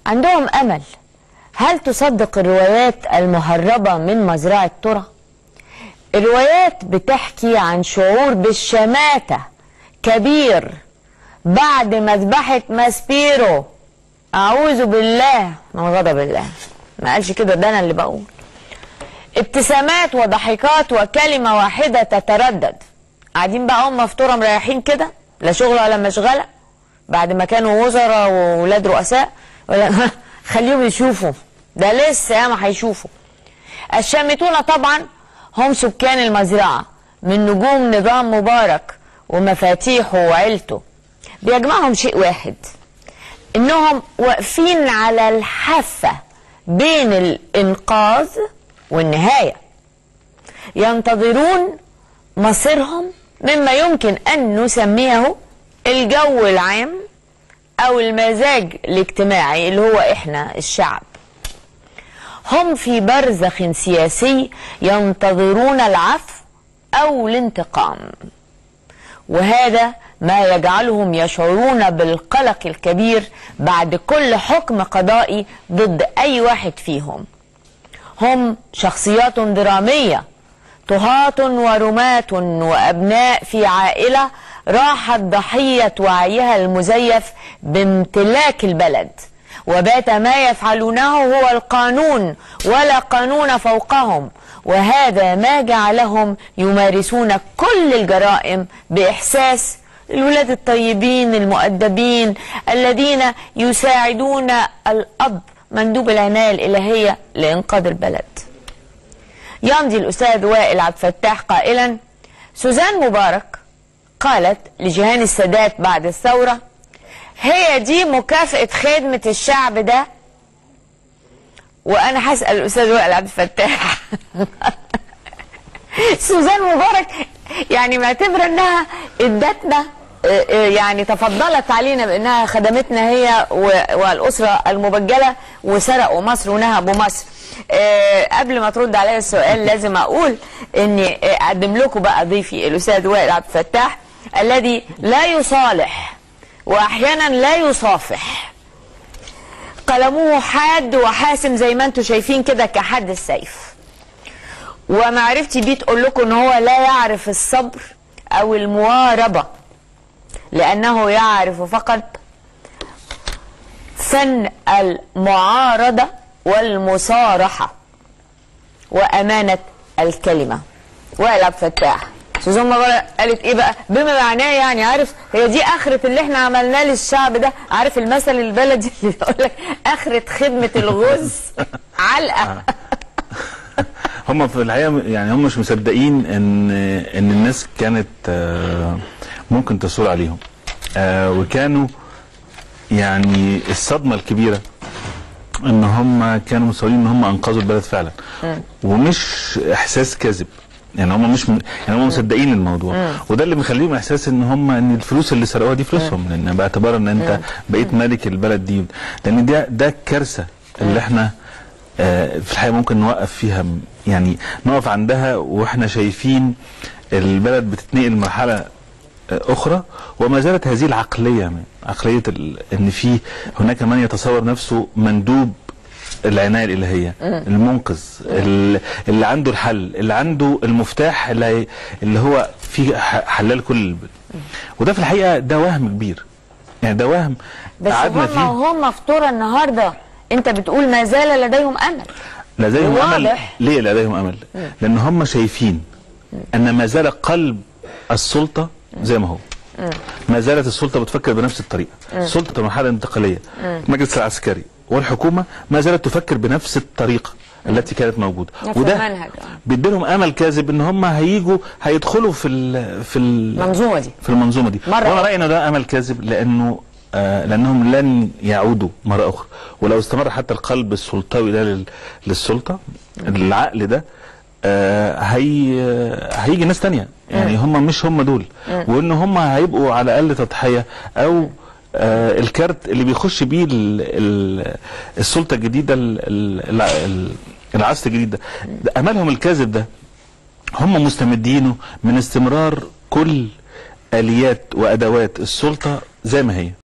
عندهم امل هل تصدق الروايات المهربه من مزرعه ترى الروايات بتحكي عن شعور بالشماته كبير بعد مذبحه ماسبيرو اعوذ بالله من غضب الله ما قالش كده ده انا اللي بقول ابتسامات وضحكات وكلمه واحده تتردد قاعدين بقى هم مفطوره مريحين كده لا شغل ولا مشغله بعد ما كانوا وزراء وولاد رؤساء ولا خليهم يشوفوا ده لسه ياما هيشوفوا الشامتون طبعا هم سكان المزرعه من نجوم نظام مبارك ومفاتيحه وعيلته بيجمعهم شيء واحد انهم واقفين على الحافه بين الانقاذ والنهايه ينتظرون مصيرهم مما يمكن ان نسميه الجو العام او المزاج الاجتماعي اللي هو احنا الشعب هم في برزخ سياسي ينتظرون العفو او الانتقام وهذا ما يجعلهم يشعرون بالقلق الكبير بعد كل حكم قضائي ضد اي واحد فيهم هم شخصيات دراميه طهاة ورماة وأبناء في عائلة راحت ضحية وعيها المزيف بامتلاك البلد وبات ما يفعلونه هو القانون ولا قانون فوقهم وهذا ما جعلهم يمارسون كل الجرائم بإحساس الولاد الطيبين المؤدبين الذين يساعدون الأب مندوب العناية الإلهية لإنقاذ البلد يمضي الأستاذ وائل عبد الفتاح قائلا سوزان مبارك قالت لجيهان السادات بعد الثورة هي دي مكافأة خدمة الشعب ده وأنا هسأل الأستاذ وائل عبد الفتاح سوزان مبارك يعني معتبرة إنها ادتنا يعني تفضلت علينا بانها خدمتنا هي والاسره المبجله وسرقوا مصر ونهبوا مصر. أه قبل ما ترد عليا السؤال لازم اقول اني اقدم لكم بقى ضيفي الاستاذ وائل عبد الفتاح الذي لا يصالح واحيانا لا يصافح. قلمه حاد وحاسم زي ما انتم شايفين كده كحد السيف. ومعرفتي بيه تقول لكم ان هو لا يعرف الصبر او المواربه لأنه يعرف فقط فن المعارضة والمصارحة وأمانة الكلمة وائل عبد الفتاح سوزان مبارك قالت ايه بقى بما معناه يعني عارف هي دي اخرة اللي احنا عملناه للشعب ده عارف المثل البلدي اللي يقول لك اخرة خدمة الغز علقة هم في الحقيقه يعني هم مش مصدقين ان ان الناس كانت ممكن تصور عليهم وكانوا يعني الصدمه الكبيره ان هم كانوا مصورين ان هم انقذوا البلد فعلا ومش احساس كاذب يعني هم مش م... يعني هم مصدقين الموضوع وده اللي مخليهم احساس ان هم ان الفلوس اللي سرقوها دي فلوسهم لان باعتبار ان انت بقيت مالك البلد دي لان ده ده الكارثه اللي احنا آه في الحقيقه ممكن نوقف فيها يعني نقف عندها واحنا شايفين البلد بتتنقل مرحله اخرى وما زالت هذه العقليه عقليه ان في هناك من يتصور نفسه مندوب العنايه الالهيه المنقذ اللي عنده الحل اللي عنده المفتاح اللي, اللي هو فيه حلال كل وده في الحقيقه ده وهم كبير يعني ده وهم بس هم فيه هم فطوره النهارده انت بتقول ما زال لديهم امل لديهم امل ليه لديهم امل لان هم شايفين ان ما زال قلب السلطه زي ما هو ما زالت السلطه بتفكر بنفس الطريقه سلطه المرحله الانتقاليه المجلس العسكري والحكومه ما زالت تفكر بنفس الطريقه التي كانت موجوده وده بيدي لهم امل كاذب ان هم هيجوا هيدخلوا في ال في المنظومه دي في المنظومه دي وانا رايي ان ده امل كاذب لانه آه لانهم لن يعودوا مره اخرى ولو استمر حتى القلب السلطوي ده للسلطه العقل ده آه هي هيجي ناس تانية يعني هم مش هم دول وان هم هيبقوا على الاقل تضحيه او آه الكارت اللي بيخش بيه ال ال السلطه الجديده العصر الجديد ده املهم الكاذب ده هم مستمدينه من استمرار كل اليات وادوات السلطه زي ما هي